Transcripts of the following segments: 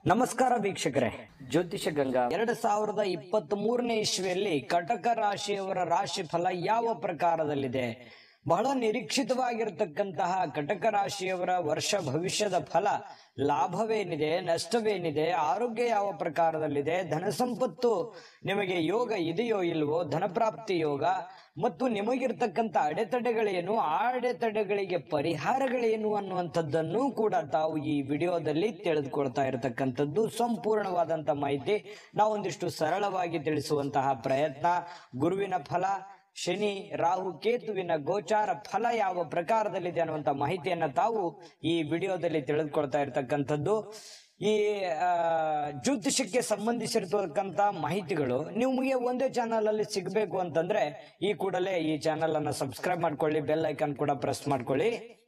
ನಮಸ್ಕಾರ ವೀಕ್ಷಕರೇ ಜ್ಯೋತಿಷ ಗಂಗಾ ಎರಡು ಸಾವಿರದ ಇಪ್ಪತ್ತ್ ಮೂರನೇ ಇಸ್ವಿಯಲ್ಲಿ ಕಟಕ ರಾಶಿಯವರ ರಾಶಿ ಫಲ ಯಾವ ಪ್ರಕಾರದಲ್ಲಿದೆ ಬಹಳ ನಿರೀಕ್ಷಿತವಾಗಿರತಕ್ಕಂತಹ ಕಟಕ ರಾಶಿಯವರ ವರ್ಷ ಭವಿಷ್ಯದ ಫಲ ಲಾಭವೇನಿದೆ ನಷ್ಟವೇನಿದೆ ಆರೋಗ್ಯ ಯಾವ ಪ್ರಕಾರದಲ್ಲಿದೆ ಧನ ಸಂಪತ್ತು ನಿಮಗೆ ಯೋಗ ಇದೆಯೋ ಇಲ್ವೋ ಧನಪ್ರಾಪ್ತಿ ಯೋಗ ಮತ್ತು ನಿಮಗಿರ್ತಕ್ಕಂಥ ಅಡೆತಡೆಗಳೇನು ಆ ಅಡೆತಡೆಗಳಿಗೆ ಪರಿಹಾರಗಳೇನು ಅನ್ನುವಂಥದ್ದನ್ನು ಕೂಡ ತಾವು ಈ ವಿಡಿಯೋದಲ್ಲಿ ತಿಳಿದುಕೊಳ್ತಾ ಇರತಕ್ಕಂಥದ್ದು ಸಂಪೂರ್ಣವಾದಂತ ಮಾಹಿತಿ ನಾವೊಂದಿಷ್ಟು ಸರಳವಾಗಿ ತಿಳಿಸುವಂತಹ ಪ್ರಯತ್ನ ಗುರುವಿನ ಫಲ ಶನಿ ರಾಹು ಕೇತುವಿನ ಗೋಚಾರ ಫಲ ಯಾವ ಪ್ರಕಾರದಲ್ಲಿದೆ ಅನ್ನುವಂತ ಮಾಹಿತಿಯನ್ನ ತಾವು ಈ ವಿಡಿಯೋದಲ್ಲಿ ತಿಳಿದುಕೊಳ್ತಾ ಇರತಕ್ಕಂಥದ್ದು ಈ ಆ, ಜ್ಯೋತಿಷಕ್ಕೆ ಸಂಬಂಧಿಸಿರ್ತಕ್ಕಂಥ ಮಾಹಿತಿಗಳು ನಿಮಗೆ ಒಂದೇ ಚಾನಲ್ ಅಲ್ಲಿ ಸಿಗಬೇಕು ಅಂತಂದ್ರೆ ಈ ಕೂಡಲೇ ಈ ಚಾನಲ್ ಅನ್ನ ಸಬ್ಸ್ಕ್ರೈಬ್ ಮಾಡ್ಕೊಳ್ಳಿ ಬೆಲ್ ಐಕಾನ್ ಕೂಡ ಪ್ರೆಸ್ ಮಾಡ್ಕೊಳ್ಳಿ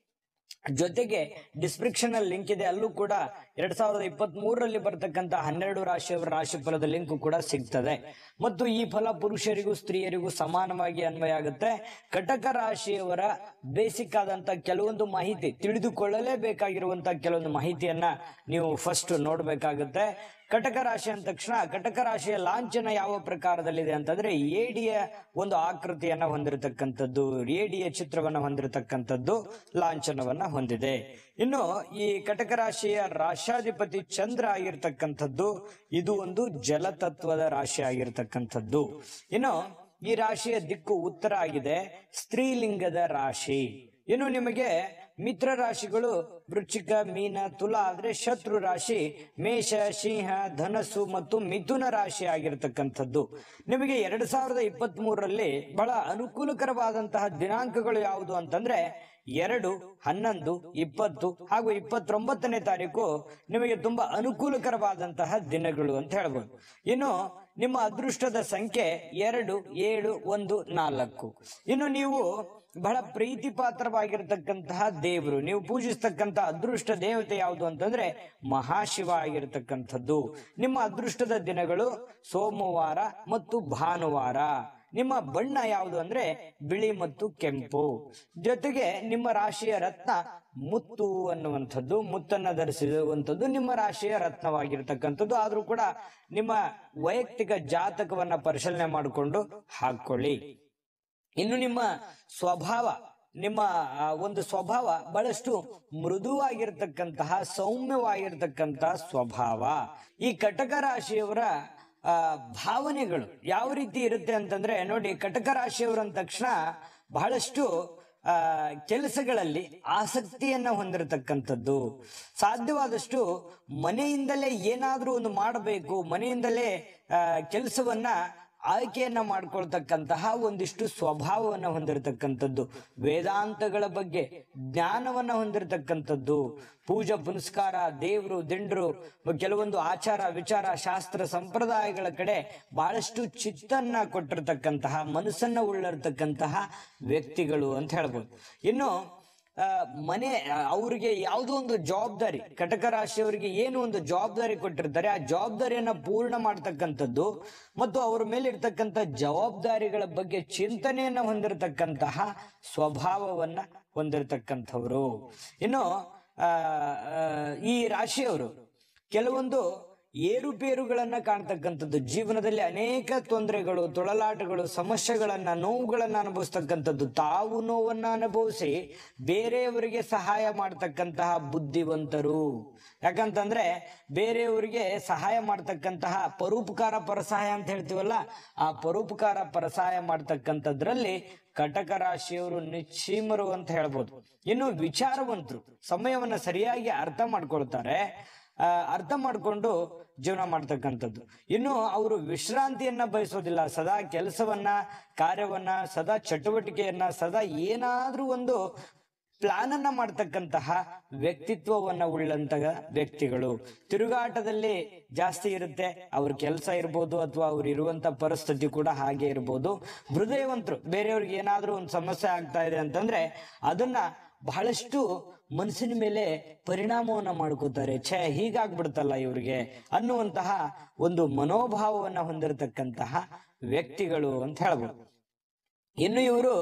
ಜೊತೆಗೆ ಡಿಸ್ಕ್ರಿಪ್ಷನ್ ಅಲ್ಲಿ ಲಿಂಕ್ ಇದೆ ಅಲ್ಲೂ ಕೂಡ ಎರಡ್ ಸಾವಿರದ ಇಪ್ಪತ್ತ್ ಮೂರರಲ್ಲಿ ಬರ್ತಕ್ಕಂಥ ಹನ್ನೆರಡು ರಾಶಿಯವರ ರಾಶಿ ಫಲದ ಲಿಂಕ್ ಕೂಡ ಸಿಗ್ತದೆ ಮತ್ತು ಈ ಫಲ ಪುರುಷರಿಗೂ ಸ್ತ್ರೀಯರಿಗೂ ಸಮಾನವಾಗಿ ಅನ್ವಯ ಆಗುತ್ತೆ ಕಟಕ ರಾಶಿಯವರ ಬೇಸಿಕ್ ಆದಂತ ಕೆಲವೊಂದು ಮಾಹಿತಿ ತಿಳಿದುಕೊಳ್ಳಲೇಬೇಕಾಗಿರುವಂತ ಕೆಲವೊಂದು ಮಾಹಿತಿಯನ್ನ ನೀವು ಫಸ್ಟ್ ನೋಡ್ಬೇಕಾಗುತ್ತೆ ಕಟಕ ರಾಶಿ ಅಂದ ತಕ್ಷಣ ಕಟಕ ರಾಶಿಯ ಲಾಂಛನ ಯಾವ ಪ್ರಕಾರದಲ್ಲಿದೆ ಅಂತಂದ್ರೆ ಏಡಿಯ ಒಂದು ಆಕೃತಿಯನ್ನ ಹೊಂದಿರತಕ್ಕಂಥದ್ದು ಏಡಿಯ ಚಿತ್ರವನ್ನ ಹೊಂದಿರತಕ್ಕಂಥದ್ದು ಲಾಂಛನವನ್ನ ಹೊಂದಿದೆ ಇನ್ನು ಈ ಕಟಕ ರಾಶಿಯ ರಾಶಾಧಿಪತಿ ಚಂದ್ರ ಆಗಿರ್ತಕ್ಕಂಥದ್ದು ಇದು ಒಂದು ಜಲತತ್ವದ ರಾಶಿ ಆಗಿರ್ತಕ್ಕಂಥದ್ದು ಇನ್ನು ಈ ರಾಶಿಯ ದಿಕ್ಕು ಉತ್ತರ ಆಗಿದೆ ಸ್ತ್ರೀಲಿಂಗದ ರಾಶಿ ಇನ್ನು ನಿಮಗೆ ಮಿತ್ರ ರಾಶಿಗಳು ವೃಶ್ಚಿಕ ಮೀನ ತುಲಾ ಆದ್ರೆ ಶತ್ರು ರಾಶಿ ಮೇಷ ಸಿಂಹ ಧನಸ್ಸು ಮತ್ತು ಮಿಥುನ ರಾಶಿ ಆಗಿರತಕ್ಕಂಥದ್ದು ನಿಮಗೆ ಎರಡ್ ಸಾವಿರದ ಇಪ್ಪತ್ತ್ ಮೂರರಲ್ಲಿ ಬಹಳ ಅನುಕೂಲಕರವಾದಂತಹ ದಿನಾಂಕಗಳು ಯಾವುದು ಅಂತಂದ್ರೆ ಎರಡು ಹನ್ನೊಂದು ಇಪ್ಪತ್ತು ಹಾಗೂ ಇಪ್ಪತ್ತೊಂಬತ್ತನೇ ತಾರೀಕು ನಿಮಗೆ ತುಂಬಾ ಅನುಕೂಲಕರವಾದಂತಹ ದಿನಗಳು ಅಂತ ಹೇಳ್ಬೋದು ಇನ್ನು ನಿಮ್ಮ ಅದೃಷ್ಟದ ಸಂಖ್ಯೆ ಎರಡು ಏಳು ಒಂದು ನಾಲ್ಕು ಇನ್ನು ನೀವು ಬಹಳ ಪ್ರೀತಿ ಪಾತ್ರವಾಗಿರ್ತಕ್ಕಂತಹ ದೇವರು ನೀವು ಪೂಜಿಸ್ತಕ್ಕಂಥ ಅದೃಷ್ಟ ದೇವತೆ ಯಾವುದು ಅಂತಂದ್ರೆ ಮಹಾಶಿವ ಆಗಿರ್ತಕ್ಕಂಥದ್ದು ನಿಮ್ಮ ಅದೃಷ್ಟದ ದಿನಗಳು ಸೋಮವಾರ ಮತ್ತು ಭಾನುವಾರ ನಿಮ್ಮ ಬಣ್ಣ ಯಾವುದು ಅಂದ್ರೆ ಬಿಳಿ ಮತ್ತು ಕೆಂಪು ಜೊತೆಗೆ ನಿಮ್ಮ ರಾಶಿಯ ರತ್ನ ಮುತ್ತು ಅನ್ನುವಂಥದ್ದು ಮುತ್ತನ್ನ ಧರಿಸಿರುವಂಥದ್ದು ನಿಮ್ಮ ರಾಶಿಯ ರತ್ನವಾಗಿರ್ತಕ್ಕಂಥದ್ದು ಆದ್ರೂ ಕೂಡ ನಿಮ್ಮ ವೈಯಕ್ತಿಕ ಜಾತಕವನ್ನ ಪರಿಶೀಲನೆ ಮಾಡಿಕೊಂಡು ಹಾಕೊಳ್ಳಿ ಇನ್ನು ನಿಮ್ಮ ಸ್ವಭಾವ ನಿಮ್ಮ ಆ, ಒಂದು ಸ್ವಭಾವ ಬಹಳಷ್ಟು ಮೃದುವಾಗಿರ್ತಕ್ಕಂತಹ ಸೌಮ್ಯವಾಗಿರ್ತಕ್ಕಂತಹ ಸ್ವಭಾವ ಈ ಕಟಕ ರಾಶಿಯವರ ಆ, ಭಾವನೆಗಳು ಯಾವ ರೀತಿ ಇರುತ್ತೆ ಅಂತಂದ್ರೆ ನೋಡಿ ಕಟಕ ರಾಶಿಯವರು ಅಂದ ತಕ್ಷಣ ಬಹಳಷ್ಟು ಆ ಕೆಲಸಗಳಲ್ಲಿ ಆಸಕ್ತಿಯನ್ನ ಹೊಂದಿರತಕ್ಕಂಥದ್ದು ಸಾಧ್ಯವಾದಷ್ಟು ಮನೆಯಿಂದಲೇ ಏನಾದ್ರೂ ಒಂದು ಮಾಡಬೇಕು ಮನೆಯಿಂದಲೇ ಆ, ಕೆಲಸವನ್ನ ಆಯ್ಕೆಯನ್ನ ಮಾಡ್ಕೊಳ್ತಕ್ಕಂತಹ ಒಂದಿಷ್ಟು ಸ್ವಭಾವವನ್ನ ಹೊಂದಿರತಕ್ಕಂಥದ್ದು ವೇದಾಂತಗಳ ಬಗ್ಗೆ ಜ್ಞಾನವನ್ನ ಹೊಂದಿರತಕ್ಕಂಥದ್ದು ಪೂಜಾ ಪುನಸ್ಕಾರ ದೇವರು ದಿಂಡ್ರು ಕೆಲವೊಂದು ಆಚಾರ ವಿಚಾರ ಶಾಸ್ತ್ರ ಸಂಪ್ರದಾಯಗಳ ಕಡೆ ಬಹಳಷ್ಟು ಚಿತ್ತನ್ನ ಕೊಟ್ಟಿರ್ತಕ್ಕಂತಹ ಮನಸ್ಸನ್ನ ಉಳ್ಳರ್ತಕ್ಕಂತಹ ವ್ಯಕ್ತಿಗಳು ಅಂತ ಹೇಳ್ಬೋದು ಇನ್ನು ಆ, ಮನೆ ಆ, ಅವ್ರಿಗೆ ಯಾವುದೋ ಒಂದು ಜವಾಬ್ದಾರಿ ಕಟಕ ರಾಶಿಯವರಿಗೆ ಏನು ಒಂದು ಜವಾಬ್ದಾರಿ ಕೊಟ್ಟಿರ್ತಾರೆ ಆ ಜವಾಬ್ದಾರಿಯನ್ನ ಪೂರ್ಣ ಮಾಡ್ತಕ್ಕಂಥದ್ದು ಮತ್ತು ಅವರ ಮೇಲೆ ಇರ್ತಕ್ಕಂಥ ಜವಾಬ್ದಾರಿಗಳ ಬಗ್ಗೆ ಚಿಂತನೆಯನ್ನ ಹೊಂದಿರತಕ್ಕಂತಹ ಸ್ವಭಾವವನ್ನ ಹೊಂದಿರತಕ್ಕಂಥವ್ರು ಇನ್ನು ಆ, ಆ, ಈ ರಾಶಿಯವರು ಕೆಲವೊಂದು ಏರುಪೇರುಗಳನ್ನ ಕಾಣ್ತಕ್ಕಂಥದ್ದು ಜೀವನದಲ್ಲಿ ಅನೇಕ ತೊಂದರೆಗಳು ತೊಳಲಾಟಗಳು ಸಮಸ್ಯೆಗಳನ್ನ ನೋವುಗಳನ್ನ ಅನುಭವಿಸ್ತಕ್ಕಂಥದ್ದು ತಾವು ನೋವನ್ನ ಅನುಭವಿಸಿ ಬೇರೆಯವರಿಗೆ ಸಹಾಯ ಮಾಡ್ತಕ್ಕಂತಹ ಬುದ್ಧಿವಂತರು ಯಾಕಂತಂದ್ರೆ ಬೇರೆಯವರಿಗೆ ಸಹಾಯ ಮಾಡ್ತಕ್ಕಂತಹ ಪರೋಪಕಾರ ಪರಸಹಾಯ ಅಂತ ಹೇಳ್ತೀವಲ್ಲ ಆ ಪರೋಪಕಾರ ಪರಸಹಾಯ ಮಾಡ್ತಕ್ಕಂಥದ್ರಲ್ಲಿ ಕಟಕ ರಾಶಿಯವರು ನಿಶ್ಚೀಮರು ಅಂತ ಹೇಳ್ಬೋದು ಇನ್ನು ವಿಚಾರವಂತರು ಸಮಯವನ್ನ ಸರಿಯಾಗಿ ಅರ್ಥ ಮಾಡ್ಕೊಳ್ತಾರೆ ಆ, ಅರ್ಥ ಮಾಡಿಕೊಂಡು ಜೀವನ ಮಾಡ್ತಕ್ಕಂಥದ್ದು ಇನ್ನು ಅವರು ವಿಶ್ರಾಂತಿಯನ್ನ ಬಯಸೋದಿಲ್ಲ ಸದಾ ಕೆಲಸವನ್ನ ಕಾರ್ಯವನ್ನ ಸದಾ ಚಟುವಟಿಕೆಯನ್ನ ಸದಾ ಏನಾದ್ರೂ ಒಂದು ಪ್ಲಾನ್ ಅನ್ನ ಮಾಡ್ತಕ್ಕಂತಹ ವ್ಯಕ್ತಿತ್ವವನ್ನ ಉಳ್ಳಂತಹ ವ್ಯಕ್ತಿಗಳು ತಿರುಗಾಟದಲ್ಲಿ ಜಾಸ್ತಿ ಇರುತ್ತೆ ಅವ್ರ ಕೆಲಸ ಇರ್ಬೋದು ಅಥವಾ ಅವ್ರು ಇರುವಂತ ಪರಿಸ್ಥಿತಿ ಕೂಡ ಹಾಗೆ ಇರ್ಬೋದು ಹೃದಯವಂತರು ಬೇರೆಯವ್ರಿಗೆ ಏನಾದ್ರೂ ಒಂದು ಸಮಸ್ಯೆ ಆಗ್ತಾ ಇದೆ ಅಂತಂದ್ರೆ ಅದನ್ನ ಬಹಳಷ್ಟು ಮನಸ್ಸಿನ ಮೇಲೆ ಪರಿಣಾಮವನ್ನ ಮಾಡ್ಕೋತಾರೆ ಛೇ ಹೀಗಾಗ್ಬಿಡ್ತಲ್ಲ ಇವ್ರಿಗೆ ಅನ್ನುವಂತಹ ಒಂದು ಮನೋಭಾವವನ್ನ ಹೊಂದಿರತಕ್ಕಂತಹ ವ್ಯಕ್ತಿಗಳು ಅಂತ ಹೇಳ್ಬೋದು ಇನ್ನು ಇವರು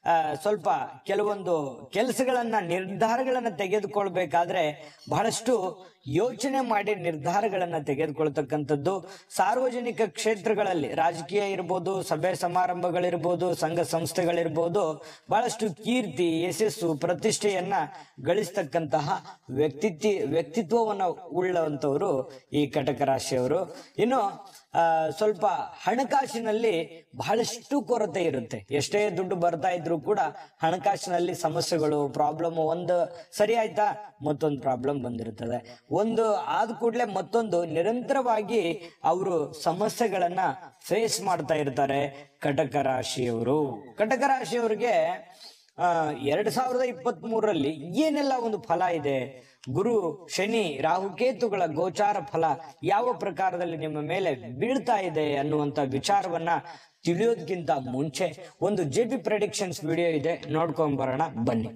ಆ, ಸ್ವಲ್ಪ ಕೆಲವೊಂದು ಕೆಲಸಗಳನ್ನ ನಿರ್ಧಾರಗಳನ್ನ ತೆಗೆದುಕೊಳ್ಬೇಕಾದ್ರೆ ಬಹಳಷ್ಟು ಯೋಚನೆ ಮಾಡಿ ನಿರ್ಧಾರಗಳನ್ನ ತೆಗೆದುಕೊಳ್ತಕ್ಕಂಥದ್ದು ಸಾರ್ವಜನಿಕ ಕ್ಷೇತ್ರಗಳಲ್ಲಿ ರಾಜಕೀಯ ಇರ್ಬೋದು ಸಭೆ ಸಮಾರಂಭಗಳಿರ್ಬೋದು ಸಂಘ ಸಂಸ್ಥೆಗಳಿರ್ಬೋದು ಬಹಳಷ್ಟು ಕೀರ್ತಿ ಯಶಸ್ಸು ಪ್ರತಿಷ್ಠೆಯನ್ನ ಗಳಿಸ್ತಕ್ಕಂತಹ ವ್ಯಕ್ತಿತ್ವ ವ್ಯಕ್ತಿತ್ವವನ್ನ ಉಳ್ಳಂತವರು ಈ ಕಟಕ ರಾಶಿಯವರು ಇನ್ನು ಆ, ಸ್ವಲ್ಪ ಹಣಕಾಸಿನಲ್ಲಿ ಬಹಳಷ್ಟು ಕೊರತೆ ಇರುತ್ತೆ ಎಷ್ಟೇ ದುಡ್ಡು ಬರ್ತಾ ಇದ್ರು ಕೂಡ ಹಣಕಾಸಿನಲ್ಲಿ ಸಮಸ್ಯೆಗಳು ಪ್ರಾಬ್ಲಮ್ ಒಂದು ಸರಿ ಆಯ್ತಾ ಮತ್ತೊಂದು ಪ್ರಾಬ್ಲಮ್ ಬಂದಿರುತ್ತದೆ ಒಂದು ಆದ ಕೂಡಲೇ ಮತ್ತೊಂದು ನಿರಂತರವಾಗಿ ಅವರು ಸಮಸ್ಯೆಗಳನ್ನ ಫೇಸ್ ಮಾಡ್ತಾ ಇರ್ತಾರೆ ಕಟಕ ರಾಶಿಯವರು ಕಟಕ ರಾಶಿಯವರಿಗೆ ಆ ಎರಡ್ ಸಾವಿರದ ಇಪ್ಪತ್ತ್ ಮೂರರಲ್ಲಿ ಏನೆಲ್ಲ ಒಂದು ಫಲ ಇದೆ ಗುರು ಶನಿ ರಾಹುಕೇತುಗಳ ಗೋಚಾರ ಫಲ ಯಾವ ಪ್ರಕಾರದಲ್ಲಿ ನಿಮ್ಮ ಮೇಲೆ ಬೀಳ್ತಾ ಇದೆ ಅನ್ನುವಂತ ವಿಚಾರವನ್ನ ತಿಳಿಯೋದಕ್ಕಿಂತ ಮುಂಚೆ ಒಂದು ಜೆ ಪಿ ಪ್ರೆಡಿಕ್ಷನ್ಸ್ ವಿಡಿಯೋ ಇದೆ ನೋಡ್ಕೊಂಡ್ ಬರೋಣ ಬನ್ನಿ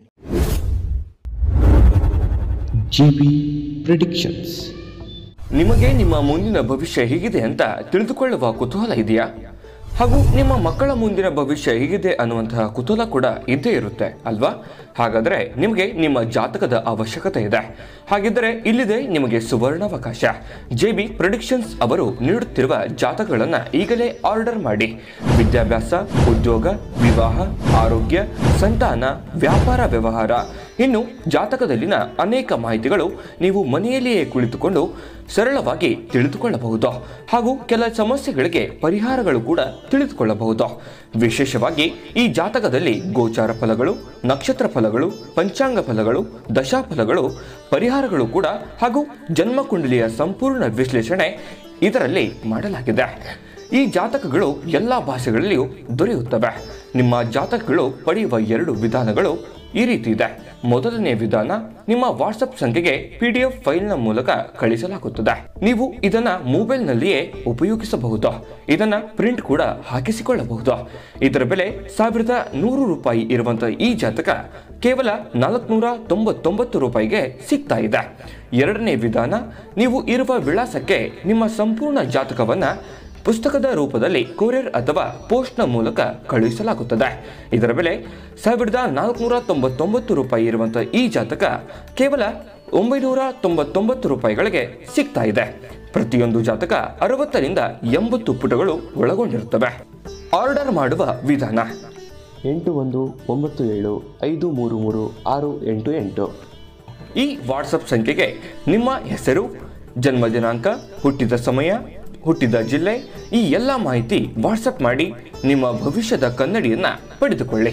GB Predictions ನಿಮಗೆ ನಿಮ್ಮ ಮುಂದಿನ ಭವಿಷ್ಯ ಹೇಗಿದೆ ಅಂತ ತಿಳಿದುಕೊಳ್ಳುವ ಕುತೂಹಲ ಇದೆಯಾ ಹಾಗೂ ನಿಮ್ಮ ಮಕ್ಕಳ ಮುಂದಿನ ಭವಿಷ್ಯ ಹೇಗಿದೆ ಅನ್ನುವಂತಹ ಕುತೂಹಲ ಕೂಡ ಇದ್ದೇ ಇರುತ್ತೆ ಅಲ್ವಾ ಹಾಗಾದರೆ ನಿಮಗೆ ನಿಮ್ಮ ಜಾತಕದ ಅವಶ್ಯಕತೆ ಇದೆ ಹಾಗಿದ್ದರೆ ಇಲ್ಲಿದೆ ನಿಮಗೆ ಸುವರ್ಣಾವಕಾಶ ಜೆ ಬಿ ಪ್ರೊಡಿಕ್ಷನ್ಸ್ ಅವರು ನೀಡುತ್ತಿರುವ ಜಾತಕಗಳನ್ನು ಈಗಲೇ ಆರ್ಡರ್ ಮಾಡಿ ವಿದ್ಯಾಭ್ಯಾಸ ಉದ್ಯೋಗ ವಿವಾಹ ಆರೋಗ್ಯ ಸಂತಾನ ವ್ಯಾಪಾರ ವ್ಯವಹಾರ ಇನ್ನು ಜಾತಕದಲ್ಲಿನ ಅನೇಕ ಮಾಹಿತಿಗಳು ನೀವು ಮನೆಯಲ್ಲಿಯೇ ಕುಳಿತುಕೊಂಡು ಸರಳವಾಗಿ ತಿಳಿದುಕೊಳ್ಳಬಹುದು ಹಾಗೂ ಕೆಲ ಸಮಸ್ಯೆಗಳಿಗೆ ಪರಿಹಾರಗಳು ಕೂಡ ತಿಳಿದುಕೊಳ್ಳಬಹುದು ವಿಶೇಷವಾಗಿ ಈ ಜಾತಕದಲ್ಲಿ ಗೋಚಾರ ಫಲಗಳು ನಕ್ಷತ್ರ ಫಲಗಳು ಪಂಚಾಂಗ ಫಲಗಳು ದಶಾಫಲಗಳು ಪರಿಹಾರಗಳು ಕೂಡ ಹಾಗೂ ಜನ್ಮಕುಂಡಲಿಯ ಸಂಪೂರ್ಣ ವಿಶ್ಲೇಷಣೆ ಇದರಲ್ಲಿ ಮಾಡಲಾಗಿದೆ ಈ ಜಾತಕಗಳು ಎಲ್ಲ ಭಾಷೆಗಳಲ್ಲಿಯೂ ದೊರೆಯುತ್ತವೆ ನಿಮ್ಮ ಜಾತಕಗಳು ಪಡೆಯುವ ಎರಡು ವಿಧಾನಗಳು ಈ ರೀತಿ ಇದೆ ಮೊದಲನೇ ವಿಧಾನ ನಿಮ್ಮ ವಾಟ್ಸಪ್ ಸಂಖ್ಯೆಗೆ ಪಿ ಡಿ ಎಫ್ ಫೈಲ್ನ ಮೂಲಕ ಕಳಿಸಲಾಗುತ್ತದೆ ನೀವು ಇದನ್ನ ಮೊಬೈಲ್ನಲ್ಲಿಯೇ ಉಪಯೋಗಿಸಬಹುದು ಇದನ್ನ ಪ್ರಿಂಟ್ ಕೂಡ ಹಾಕಿಸಿಕೊಳ್ಳಬಹುದು ಇದರ ಬೆಲೆ ಸಾವಿರದ ನೂರು ರೂಪಾಯಿ ಇರುವಂತಹ ಈ ಜಾತಕ ಕೇವಲ ನಾಲ್ಕುನೂರ ತೊಂಬತ್ತೊಂಬತ್ತು ರೂಪಾಯಿಗೆ ಸಿಗ್ತಾ ಇದೆ ಎರಡನೇ ವಿಧಾನ ನೀವು ಇರುವ ವಿಳಾಸಕ್ಕೆ ನಿಮ್ಮ ಸಂಪೂರ್ಣ ಜಾತಕವನ್ನ ಪುಸ್ತಕದ ರೂಪದಲ್ಲಿ ಕೊರಿಯರ್ ಅಥವಾ ಪೋಸ್ಟ್ನ ಮೂಲಕ ಕಳುಹಿಸಲಾಗುತ್ತದೆ ಇದರ ಬೆಲೆ ಸಾವಿರದ ನಾಲ್ಕುನೂರ ತೊಂಬತ್ತೊಂಬತ್ತು ರೂಪಾಯಿ ಇರುವಂತಹ ಈ ಜಾತಕ ಕೇವಲ ಒಂಬೈನೂರ ತೊಂಬತ್ತೊಂಬತ್ತು ರೂಪಾಯಿಗಳಿಗೆ ಸಿಗ್ತಾ ಇದೆ ಪ್ರತಿಯೊಂದು ಜಾತಕ ಅರವತ್ತರಿಂದ ಎಂಬತ್ತು ಪುಟಗಳು ಒಳಗೊಂಡಿರುತ್ತವೆ ಆರ್ಡರ್ ಮಾಡುವ ವಿಧಾನ ಎಂಟು ಒಂದು ಒಂಬತ್ತು ಏಳು ಐದು ಮೂರು ಮೂರು ಆರು ಎಂಟು ಎಂಟು ಈ ವಾಟ್ಸಪ್ ಸಂಖ್ಯೆಗೆ ನಿಮ್ಮ ಹೆಸರು ಜನ್ಮ ದಿನಾಂಕ ಹುಟ್ಟಿದ ಸಮಯ ಹುಟ್ಟಿದ ಜಿಲ್ಲೆ ಈ ಎಲ್ಲ ಮಾಹಿತಿ ವಾಟ್ಸಪ್ ಮಾಡಿ ನಿಮ್ಮ ಭವಿಷ್ಯದ ಕನ್ನಡಿಯನ್ನ ಪಡೆದುಕೊಳ್ಳಿ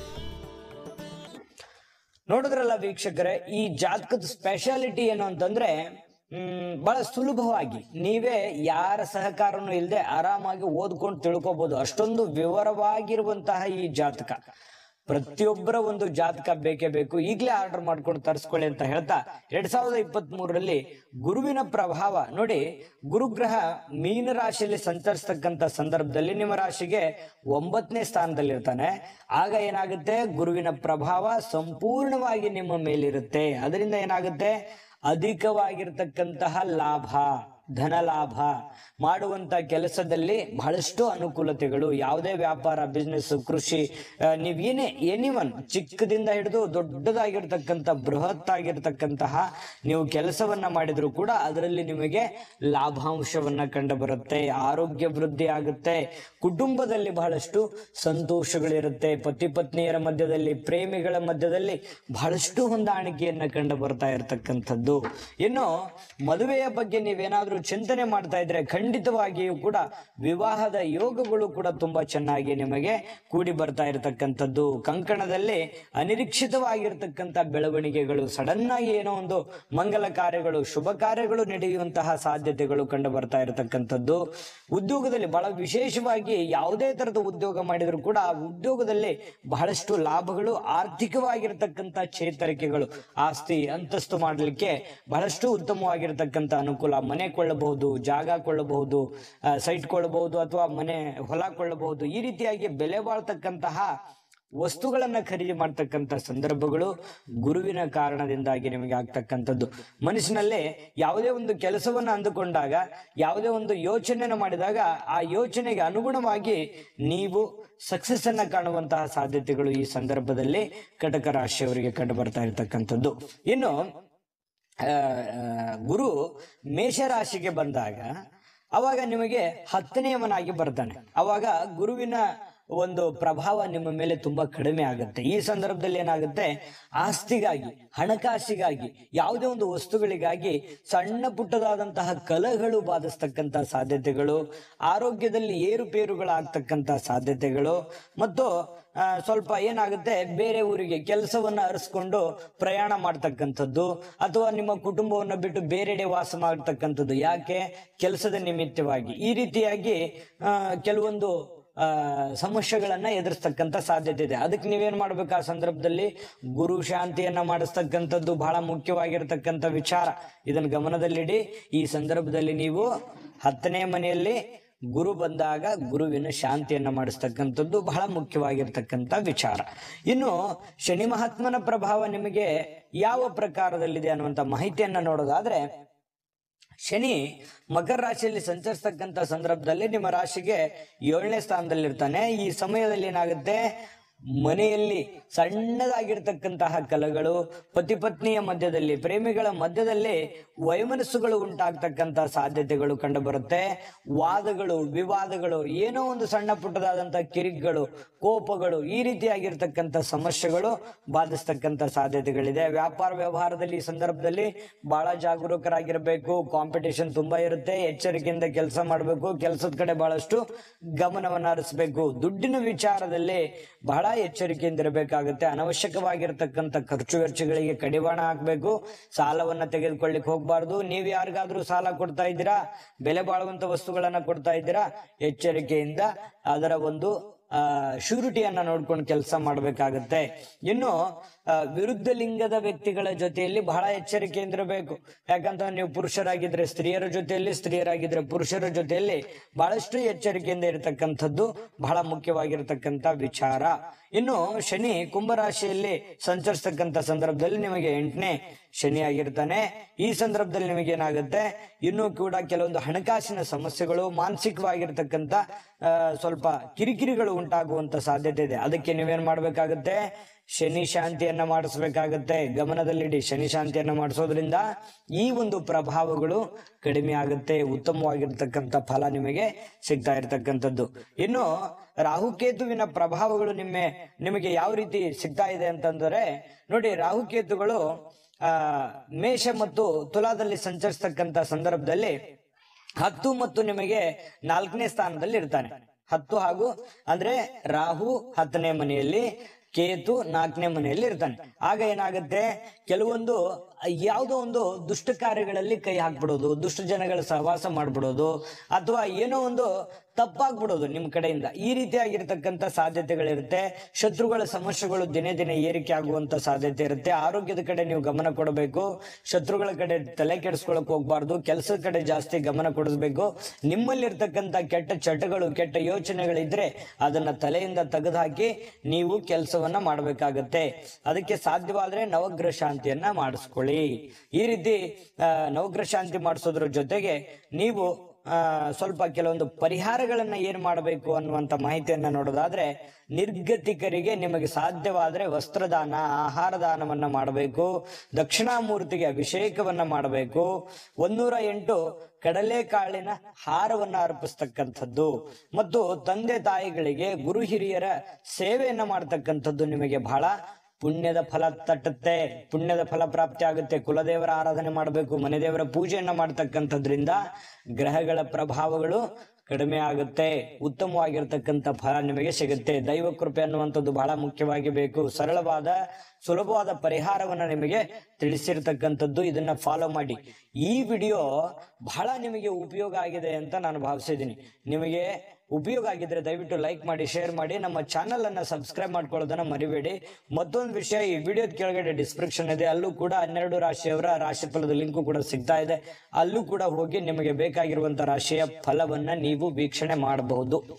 ನೋಡಿದ್ರಲ್ಲ ವೀಕ್ಷಕರೇ ಈ ಜಾತಕದ ಸ್ಪೆಷಾಲಿಟಿ ಏನು ಅಂತಂದ್ರೆ ಹ್ಮ್ ಬಹಳ ಸುಲಭವಾಗಿ ನೀವೇ ಯಾರ ಸಹಕಾರನೂ ಇಲ್ಲದೆ ಆರಾಮಾಗಿ ಓದ್ಕೊಂಡು ತಿಳ್ಕೊಬಹುದು ಅಷ್ಟೊಂದು ವಿವರವಾಗಿರುವಂತಹ ಈ ಜಾತಕ ಪ್ರತಿಯೊಬ್ಬರ ಒಂದು ಜಾತಕ ಬೇಕೇ ಬೇಕು ಈಗಲೇ ಆರ್ಡರ್ ಮಾಡ್ಕೊಂಡು ತರಿಸ್ಕೊಳ್ಳಿ ಅಂತ ಹೇಳ್ತಾ ಎರಡ್ ಸಾವಿರದ ಇಪ್ಪತ್ತ್ ಮೂರರಲ್ಲಿ ಗುರುವಿನ ಪ್ರಭಾವ ನೋಡಿ ಗುರುಗ್ರಹ ಮೀನ ರಾಶಿಯಲ್ಲಿ ಸಂಚರಿಸ್ತಕ್ಕಂಥ ಸಂದರ್ಭದಲ್ಲಿ ನಿಮ್ಮ ರಾಶಿಗೆ ಒಂಬತ್ತನೇ ಸ್ಥಾನದಲ್ಲಿರ್ತಾನೆ ಆಗ ಏನಾಗುತ್ತೆ ಗುರುವಿನ ಪ್ರಭಾವ ಸಂಪೂರ್ಣವಾಗಿ ನಿಮ್ಮ ಮೇಲಿರುತ್ತೆ ಅದರಿಂದ ಏನಾಗುತ್ತೆ ಅಧಿಕವಾಗಿರ್ತಕ್ಕಂತಹ ಲಾಭ ಧನ ಲಾಭ ಮಾಡುವಂತ ಕೆಲಸದಲ್ಲಿ ಬಹಳಷ್ಟು ಅನುಕೂಲತೆಗಳು ಯಾವುದೇ ವ್ಯಾಪಾರ ಬಿಸ್ನೆಸ್ ಕೃಷಿ ಆ, ನೀವೇನೇ ಎನಿವನ್ ಚಿಕ್ಕದಿಂದ ಹಿಡಿದು ದೊಡ್ಡದಾಗಿರ್ತಕ್ಕಂಥ ಬೃಹತ್ ಆಗಿರ್ತಕ್ಕಂತಹ ನೀವು ಕೆಲಸವನ್ನ ಮಾಡಿದ್ರು ಕೂಡ ಅದರಲ್ಲಿ ನಿಮಗೆ ಲಾಭಾಂಶವನ್ನ ಕಂಡು ಬರುತ್ತೆ ಆರೋಗ್ಯ ವೃದ್ಧಿ ಆಗುತ್ತೆ ಕುಟುಂಬದಲ್ಲಿ ಬಹಳಷ್ಟು ಸಂತೋಷಗಳಿರುತ್ತೆ ಪತಿ ಪತ್ನಿಯರ ಮಧ್ಯದಲ್ಲಿ ಪ್ರೇಮಿಗಳ ಮಧ್ಯದಲ್ಲಿ ಬಹಳಷ್ಟು ಹೊಂದಾಣಿಕೆಯನ್ನ ಕಂಡು ಬರ್ತಾ ಇರತಕ್ಕಂಥದ್ದು ಇನ್ನು ಮದುವೆಯ ಬಗ್ಗೆ ನೀವೇನಾದ್ರೂ ಚಿಂತನೆ ಮಾಡ್ತಾ ಇದ್ರೆ ಖಂಡಿತವಾಗಿಯೂ ಕೂಡ ವಿವಾಹದ ಯೋಗಗಳು ಕೂಡ ತುಂಬಾ ಚೆನ್ನಾಗಿ ನಿಮಗೆ ಕೂಡಿ ಬರ್ತಾ ಇರತಕ್ಕಂಥದ್ದು ಕಂಕಣದಲ್ಲಿ ಅನಿರೀಕ್ಷಿತವಾಗಿರ್ತಕ್ಕಂಥ ಬೆಳವಣಿಗೆಗಳು ಸಡನ್ ಆಗಿ ಏನೋ ಒಂದು ಮಂಗಲ ಕಾರ್ಯಗಳು ಶುಭ ಕಾರ್ಯಗಳು ನಡೆಯುವಂತಹ ಸಾಧ್ಯತೆಗಳು ಕಂಡು ಬರ್ತಾ ಇರತಕ್ಕಂಥದ್ದು ಉದ್ಯೋಗದಲ್ಲಿ ಬಹಳ ವಿಶೇಷವಾಗಿ ಯಾವುದೇ ತರದ ಉದ್ಯೋಗ ಮಾಡಿದ್ರು ಕೂಡ ಆ ಉದ್ಯೋಗದಲ್ಲಿ ಬಹಳಷ್ಟು ಲಾಭಗಳು ಆರ್ಥಿಕವಾಗಿರ್ತಕ್ಕಂಥ ಚೇತರಿಕೆಗಳು ಆಸ್ತಿ ಅಂತಸ್ತು ಮಾಡಲಿಕ್ಕೆ ಬಹಳಷ್ಟು ಉತ್ತಮವಾಗಿರ್ತಕ್ಕಂಥ ಅನುಕೂಲ ಮನೆ ಕೊಳ್ಳಬಹುದು ಜಾಗ ಕೊಳ್ಳಬಹುದು ಸೈಟ್ ಕೊಳ್ಳಬಹುದು ಅಥವಾ ಮನೆ ಹೊಲ ಕೊಳ್ಳಬಹುದು ಈ ರೀತಿಯಾಗಿ ಬೆಲೆ ಬಾಳ್ತಕ್ಕಂತಹ ವಸ್ತುಗಳನ್ನ ಖರೀದಿ ಮಾಡ್ತಕ್ಕಂಥ ಸಂದರ್ಭಗಳು ಗುರುವಿನ ಕಾರಣದಿಂದಾಗಿ ನಿಮಗೆ ಆಗ್ತಕ್ಕಂಥದ್ದು ಮನಸ್ಸಿನಲ್ಲೇ ಯಾವುದೇ ಒಂದು ಕೆಲಸವನ್ನ ಅಂದುಕೊಂಡಾಗ ಯಾವುದೇ ಒಂದು ಯೋಚನೆಯನ್ನು ಮಾಡಿದಾಗ ಆ ಯೋಚನೆಗೆ ಅನುಗುಣವಾಗಿ ನೀವು ಸಕ್ಸಸ್ ಅನ್ನ ಕಾಣುವಂತಹ ಸಾಧ್ಯತೆಗಳು ಈ ಸಂದರ್ಭದಲ್ಲಿ ಕಟಕ ರಾಶಿಯವರಿಗೆ ಕಂಡು ಬರ್ತಾ ಇರತಕ್ಕಂಥದ್ದು ಇನ್ನು ಆ, ಆ, ಗುರು ಮೇಷರಾಶಿಗೆ ಬಂದಾಗ ಅವಾಗ ನಿಮಗೆ ಹತ್ತನೆಯವನಾಗಿ ಬರ್ತಾನೆ ಅವಾಗ ಗುರುವಿನ ಒಂದು ಪ್ರಭಾವ ನಿಮ್ಮ ಮೇಲೆ ತುಂಬಾ ಕಡಿಮೆ ಆಗುತ್ತೆ ಈ ಸಂದರ್ಭದಲ್ಲಿ ಏನಾಗುತ್ತೆ ಆಸ್ತಿಗಾಗಿ ಹಣಕಾಸಿಗಾಗಿ ಯಾವುದೇ ಒಂದು ವಸ್ತುಗಳಿಗಾಗಿ ಸಣ್ಣ ಪುಟ್ಟದಾದಂತಹ ಕಲಹಗಳು ಬಾಧಿಸ್ತಕ್ಕಂತ ಸಾಧ್ಯತೆಗಳು ಆರೋಗ್ಯದಲ್ಲಿ ಏರುಪೇರುಗಳಾಗ್ತಕ್ಕಂತ ಸಾಧ್ಯತೆಗಳು ಮತ್ತು ಆ, ಸ್ವಲ್ಪ ಏನಾಗುತ್ತೆ ಬೇರೆ ಊರಿಗೆ ಕೆಲಸವನ್ನ ಅರಸ್ಕೊಂಡು ಪ್ರಯಾಣ ಮಾಡ್ತಕ್ಕಂಥದ್ದು ಅಥವಾ ನಿಮ್ಮ ಕುಟುಂಬವನ್ನ ಬಿಟ್ಟು ಬೇರೆಡೆ ವಾಸ ಮಾಡ್ತಕ್ಕಂಥದ್ದು ಯಾಕೆ ಕೆಲಸದ ನಿಮಿತ್ತವಾಗಿ ಈ ರೀತಿಯಾಗಿ ಆ, ಕೆಲವೊಂದು ಆ, ಸಮಸ್ಯೆಗಳನ್ನ ಎದುರಿಸ್ತಕ್ಕಂಥ ಸಾಧ್ಯತೆ ಇದೆ ಅದಕ್ಕೆ ನೀವೇನ್ ಮಾಡ್ಬೇಕು ಆ ಸಂದರ್ಭದಲ್ಲಿ ಗುರು ಶಾಂತಿಯನ್ನ ಮಾಡಿಸ್ತಕ್ಕಂಥದ್ದು ಬಹಳ ಮುಖ್ಯವಾಗಿರ್ತಕ್ಕಂಥ ವಿಚಾರ ಇದನ್ನ ಗಮನದಲ್ಲಿಡಿ ಈ ಸಂದರ್ಭದಲ್ಲಿ ನೀವು ಹತ್ತನೇ ಮನೆಯಲ್ಲಿ ಗುರು ಬಂದಾಗ ಗುರುವಿನ ಶಾಂತಿಯನ್ನ ಮಾಡಿಸ್ತಕ್ಕಂಥದ್ದು ಬಹಳ ಮುಖ್ಯವಾಗಿರ್ತಕ್ಕಂಥ ವಿಚಾರ ಇನ್ನು ಶನಿ ಮಹಾತ್ಮನ ಪ್ರಭಾವ ನಿಮಗೆ ಯಾವ ಪ್ರಕಾರದಲ್ಲಿದೆ ಅನ್ನುವಂಥ ಮಾಹಿತಿಯನ್ನ ನೋಡೋದಾದ್ರೆ ಶನಿ ಮಕರ ರಾಶಿಯಲ್ಲಿ ಸಂಚರಿಸ್ತಕ್ಕಂಥ ಸಂದರ್ಭದಲ್ಲಿ ನಿಮ್ಮ ರಾಶಿಗೆ ಏಳನೇ ಸ್ಥಾನದಲ್ಲಿರ್ತಾನೆ ಈ ಸಮಯದಲ್ಲಿ ಏನಾಗುತ್ತೆ ಮನೆಯಲ್ಲಿ ಸಣ್ಣದಾಗಿರ್ತಕ್ಕಂತಹ ಕಲಗಳು ಪತಿ ಪತ್ನಿಯ ಮಧ್ಯದಲ್ಲಿ ಪ್ರೇಮಿಗಳ ಮಧ್ಯದಲ್ಲಿ ವೈಮನಸ್ಸುಗಳು ಉಂಟಾಗ್ತಕ್ಕಂತಹ ಸಾಧ್ಯತೆಗಳು ಕಂಡು ಬರುತ್ತೆ ವಾದಗಳು ವಿವಾದಗಳು ಏನೋ ಒಂದು ಸಣ್ಣ ಪುಟ್ಟದಾದಂತಹ ಕಿರಿಕ್ಗಳು ಕೋಪಗಳು ಈ ರೀತಿಯಾಗಿರ್ತಕ್ಕಂಥ ಸಮಸ್ಯೆಗಳು ಬಾಧಿಸ್ತಕ್ಕಂಥ ಸಾಧ್ಯತೆಗಳಿದೆ ವ್ಯಾಪಾರ ವ್ಯವಹಾರದಲ್ಲಿ ಈ ಸಂದರ್ಭದಲ್ಲಿ ಬಹಳ ಜಾಗರೂಕರಾಗಿರ್ಬೇಕು ಕಾಂಪಿಟೇಷನ್ ತುಂಬಾ ಇರುತ್ತೆ ಎಚ್ಚರಿಕೆಯಿಂದ ಕೆಲಸ ಮಾಡಬೇಕು ಕೆಲಸದ ಕಡೆ ಬಹಳಷ್ಟು ಗಮನವನ್ನ ಹರಿಸಬೇಕು ದುಡ್ಡಿನ ವಿಚಾರದಲ್ಲಿ ಬಹಳ ಎಚ್ಚರಿಕೆಯಿಂದ ಇರಬೇಕಾಗುತ್ತೆ ಅನವಶ್ಯಕವಾಗಿರ್ತಕ್ಕಂಥ ಖರ್ಚು ವೆಚ್ಚಗಳಿಗೆ ಕಡಿವಾಣ ಹಾಕ್ಬೇಕು ಸಾಲವನ್ನ ತೆಗೆದುಕೊಳ್ಳಿಕ್ ಹೋಗ್ಬಾರ್ದು ನೀವು ಯಾರಿಗಾದ್ರೂ ಸಾಲ ಕೊಡ್ತಾ ಇದ್ದೀರಾ ಬೆಲೆ ಬಾಳುವಂತ ವಸ್ತುಗಳನ್ನ ಕೊಡ್ತಾ ಇದ್ದೀರಾ ಎಚ್ಚರಿಕೆಯಿಂದ ಅದರ ಒಂದು ಆ ಶ್ಯೂರಿಟಿಯನ್ನ ನೋಡ್ಕೊಂಡು ಕೆಲಸ ಮಾಡಬೇಕಾಗತ್ತೆ ಇನ್ನು ಆ, ವಿರುದ್ಧ ಲಿಂಗದ ವ್ಯಕ್ತಿಗಳ ಜೊತೆಯಲ್ಲಿ ಬಹಳ ಎಚ್ಚರಿಕೆಯಿಂದ ಇರಬೇಕು ಯಾಕಂತ ನೀವು ಪುರುಷರಾಗಿದ್ರೆ ಸ್ತ್ರೀಯರ ಜೊತೆಯಲ್ಲಿ ಸ್ತ್ರೀಯರಾಗಿದ್ರೆ ಪುರುಷರ ಜೊತೆಯಲ್ಲಿ ಬಹಳಷ್ಟು ಎಚ್ಚರಿಕೆಯಿಂದ ಇರತಕ್ಕಂಥದ್ದು ಬಹಳ ಮುಖ್ಯವಾಗಿರ್ತಕ್ಕಂಥ ವಿಚಾರ ಇನ್ನು ಶನಿ ಕುಂಭರಾಶಿಯಲ್ಲಿ ಸಂಚರಿಸ್ತಕ್ಕಂಥ ಸಂದರ್ಭದಲ್ಲಿ ನಿಮಗೆ ಎಂಟನೇ ಶನಿ ಆಗಿರ್ತಾನೆ ಈ ಸಂದರ್ಭದಲ್ಲಿ ನಿಮಗೆ ಏನಾಗುತ್ತೆ ಇನ್ನೂ ಕೂಡ ಕೆಲವೊಂದು ಹಣಕಾಸಿನ ಸಮಸ್ಯೆಗಳು ಮಾನಸಿಕವಾಗಿರ್ತಕ್ಕಂಥ ಆ, ಸ್ವಲ್ಪ ಕಿರಿಕಿರಿಗಳು ಉಂಟಾಗುವಂತ ಸಾಧ್ಯತೆ ಇದೆ ಅದಕ್ಕೆ ನೀವೇನ್ ಮಾಡ್ಬೇಕಾಗತ್ತೆ ಶನಿ ಶಾಂತಿಯನ್ನ ಮಾಡಿಸ್ಬೇಕಾಗತ್ತೆ ಗಮನದಲ್ಲಿಡಿ ಶನಿ ಶಾಂತಿಯನ್ನ ಮಾಡಿಸೋದ್ರಿಂದ ಈ ಒಂದು ಪ್ರಭಾವಗಳು ಕಡಿಮೆ ಆಗುತ್ತೆ ಉತ್ತಮವಾಗಿರ್ತಕ್ಕಂಥ ಫಲ ನಿಮಗೆ ಸಿಗ್ತಾ ಇರ್ತಕ್ಕಂಥದ್ದು ಇನ್ನು ರಾಹುಕೇತುವಿನ ಪ್ರಭಾವಗಳು ನಿಮ್ಮೆ ನಿಮಗೆ ಯಾವ ರೀತಿ ಸಿಗ್ತಾ ಇದೆ ಅಂತಂದರೆ ನೋಡಿ ರಾಹುಕೇತುಗಳು ಆ ಮೇಷ ಮತ್ತು ತುಲಾದಲ್ಲಿ ಸಂಚರಿಸ್ತಕ್ಕಂಥ ಸಂದರ್ಭದಲ್ಲಿ ಹತ್ತು ಮತ್ತು ನಿಮಗೆ ನಾಲ್ಕನೇ ಸ್ಥಾನದಲ್ಲಿ ಇರ್ತಾನೆ ಹತ್ತು ಹಾಗೂ ಅಂದ್ರೆ ರಾಹು ಹತ್ತನೇ ಮನೆಯಲ್ಲಿ ಕೇತು ನಾಲ್ಕನೇ ಮನೆಯಲ್ಲಿ ಇರ್ತಾನೆ ಆಗ ಏನಾಗುತ್ತೆ ಕೆಲವೊಂದು ಯಾವುದೋ ಒಂದು ದುಷ್ಟ ಕಾರ್ಯಗಳಲ್ಲಿ ಕೈ ಹಾಕ್ಬಿಡೋದು ದುಷ್ಟ ಜನಗಳ ಸಹವಾಸ ಮಾಡ್ಬಿಡೋದು ಅಥವಾ ಏನೋ ಒಂದು ತಪ್ಪಾಗ್ಬಿಡೋದು ನಿಮ್ ಕಡೆಯಿಂದ ಈ ರೀತಿಯಾಗಿರ್ತಕ್ಕಂಥ ಸಾಧ್ಯತೆಗಳಿರುತ್ತೆ ಶತ್ರುಗಳ ಸಮಸ್ಯೆಗಳು ದಿನೇ ದಿನೇ ಏರಿಕೆ ಆಗುವಂತ ಸಾಧ್ಯತೆ ಇರುತ್ತೆ ಆರೋಗ್ಯದ ಕಡೆ ನೀವು ಗಮನ ಕೊಡಬೇಕು ಶತ್ರುಗಳ ಕಡೆ ತಲೆ ಕೆಡಿಸ್ಕೊಳಕ್ ಹೋಗ್ಬಾರ್ದು ಕೆಲಸದ ಕಡೆ ಜಾಸ್ತಿ ಗಮನ ಕೊಡಿಸ್ಬೇಕು ನಿಮ್ಮಲ್ಲಿರ್ತಕ್ಕಂಥ ಕೆಟ್ಟ ಚಟಗಳು ಕೆಟ್ಟ ಯೋಚನೆಗಳಿದ್ರೆ ಅದನ್ನ ತಲೆಯಿಂದ ತೆಗೆದುಹಾಕಿ ನೀವು ಕೆಲಸವನ್ನ ಮಾಡಬೇಕಾಗತ್ತೆ ಅದಕ್ಕೆ ಸಾಧ್ಯವಾದ್ರೆ ನವಗ್ರಹ ಶಾಂತಿಯನ್ನ ಮಾಡಿಸ್ಕೊಳ್ಳಿ ಈ ರೀತಿ ಆ, ನವಗ್ರಹ ಶಾಂತಿ ಮಾಡಿಸೋದ್ರ ಜೊತೆಗೆ ನೀವು ಆ, ಸ್ವಲ್ಪ ಕೆಲವೊಂದು ಪರಿಹಾರಗಳನ್ನ ಏನ್ ಮಾಡಬೇಕು ಅನ್ನುವಂತ ಮಾಹಿತಿಯನ್ನ ನೋಡೋದಾದ್ರೆ ನಿರ್ಗತಿಕರಿಗೆ ನಿಮಗೆ ಸಾಧ್ಯವಾದ್ರೆ ವಸ್ತ್ರದಾನ ಆಹಾರ ದಾನವನ್ನ ಮಾಡಬೇಕು ದಕ್ಷಿಣಾಮೂರ್ತಿಗೆ ಅಭಿಷೇಕವನ್ನ ಮಾಡಬೇಕು ಒಂದೂರ ಎಂಟು ಕಡಲೆಕಾಳಿನ ಹಾರವನ್ನ ಅರ್ಪಿಸ್ತಕ್ಕಂಥದ್ದು ಮತ್ತು ತಂದೆ ತಾಯಿಗಳಿಗೆ ಗುರು ಹಿರಿಯರ ಸೇವೆಯನ್ನ ಮಾಡ್ತಕ್ಕಂಥದ್ದು ನಿಮಗೆ ಬಹಳ ಪುಣ್ಯದ ಫಲ ತಟ್ಟುತ್ತೆ ಪುಣ್ಯದ ಫಲ ಪ್ರಾಪ್ತಿ ಆಗುತ್ತೆ ಕುಲದೇವರ ಆರಾಧನೆ ಮಾಡಬೇಕು ಮನೆ ದೇವರ ಪೂಜೆಯನ್ನ ಮಾಡ್ತಕ್ಕಂಥದ್ರಿಂದ ಗ್ರಹಗಳ ಪ್ರಭಾವಗಳು ಕಡಿಮೆ ಆಗುತ್ತೆ ಉತ್ತಮವಾಗಿರ್ತಕ್ಕಂಥ ಫಲ ನಿಮಗೆ ಸಿಗುತ್ತೆ ದೈವ ಕೃಪೆ ಅನ್ನುವಂಥದ್ದು ಬಹಳ ಮುಖ್ಯವಾಗಿ ಬೇಕು ಸರಳವಾದ ಸುಲಭವಾದ ಪರಿಹಾರವನ್ನ ನಿಮಗೆ ತಿಳಿಸಿರ್ತಕ್ಕಂಥದ್ದು ಇದನ್ನ ಫಾಲೋ ಮಾಡಿ ಈ ವಿಡಿಯೋ ಬಹಳ ನಿಮಗೆ ಉಪಯೋಗ ಆಗಿದೆ ಅಂತ ನಾನು ಭಾವಿಸಿದ್ದೀನಿ ನಿಮಗೆ ಉಪಯೋಗ ಆಗಿದ್ರೆ ದಯವಿಟ್ಟು ಲೈಕ್ ಮಾಡಿ ಶೇರ್ ಮಾಡಿ ನಮ್ಮ ಚಾನಲ್ ಅನ್ನ ಸಬ್ಸ್ಕ್ರೈಬ್ ಮಾಡ್ಕೊಳ್ಳೋದನ್ನ ಮರಿಬೇಡಿ ಮತ್ತೊಂದು ವಿಷಯ ಈ ವಿಡಿಯೋದ ಕೆಳಗಡೆ ಡಿಸ್ಕ್ರಿಪ್ಷನ್ ಇದೆ ಅಲ್ಲೂ ಕೂಡ ಹನ್ನೆರಡು ರಾಶಿಯವರ ರಾಶಿ ಫಲದ ಲಿಂಕು ಕೂಡ ಸಿಗ್ತಾ ಇದೆ ಅಲ್ಲೂ ಕೂಡ ಹೋಗಿ ನಿಮಗೆ ಬೇಕಾಗಿರುವಂತ ರಾಶಿಯ ಫಲವನ್ನ ನೀವು ವೀಕ್ಷಣೆ ಮಾಡಬಹುದು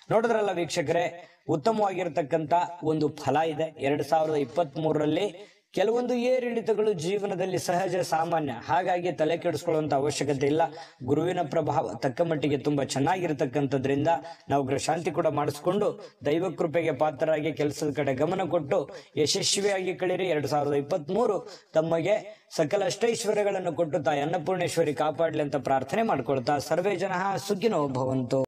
ನೋಡಿದ್ರಲ್ಲ ವೀಕ್ಷಕರೇ ಉತ್ತಮವಾಗಿರ್ತಕ್ಕಂತ ಒಂದು ಫಲ ಇದೆ ಎರಡ್ ಸಾವಿರದ ಇಪ್ಪತ್ತ್ ಮೂರರಲ್ಲಿ ಕೆಲವೊಂದು ಏರಿಳಿತಗಳು ಜೀವನದಲ್ಲಿ ಸಹಜ ಸಾಮಾನ್ಯ ಹಾಗಾಗಿ ತಲೆ ಕೆಡಿಸ್ಕೊಳ್ಳುವಂತ ಅವಶ್ಯಕತೆ ಇಲ್ಲ ಗುರುವಿನ ಪ್ರಭಾವ ತಕ್ಕ ಮಟ್ಟಿಗೆ ತುಂಬಾ ಚೆನ್ನಾಗಿರ್ತಕ್ಕಂಥದ್ರಿಂದ ನಾವು ಗ್ರಶಾಂತಿ ಕೂಡ ಮಾಡಿಸ್ಕೊಂಡು ದೈವ ಕೃಪೆಗೆ ಪಾತ್ರರಾಗಿ ಕೆಲಸದ ಕಡೆ ಗಮನ ಕೊಟ್ಟು ಯಶಸ್ವಿಯಾಗಿ ಕಳೀರಿ ಎರಡ್ ಸಾವಿರದ ಇಪ್ಪತ್ತ್ ಮೂರು ತಮಗೆ ಸಕಲ ಅಷ್ಟೈಶ್ವರ್ಯಗಳನ್ನು ಕೊಟ್ಟು ತಾಯಿ ಅನ್ನಪೂರ್ಣೇಶ್ವರಿ ಕಾಪಾಡ್ಲಿ ಅಂತ ಪ್ರಾರ್ಥನೆ ಮಾಡ್ಕೊಳ್ತಾ ಸರ್ವೇ ಜನ ಸುಖಿನೋ ಭವಂತು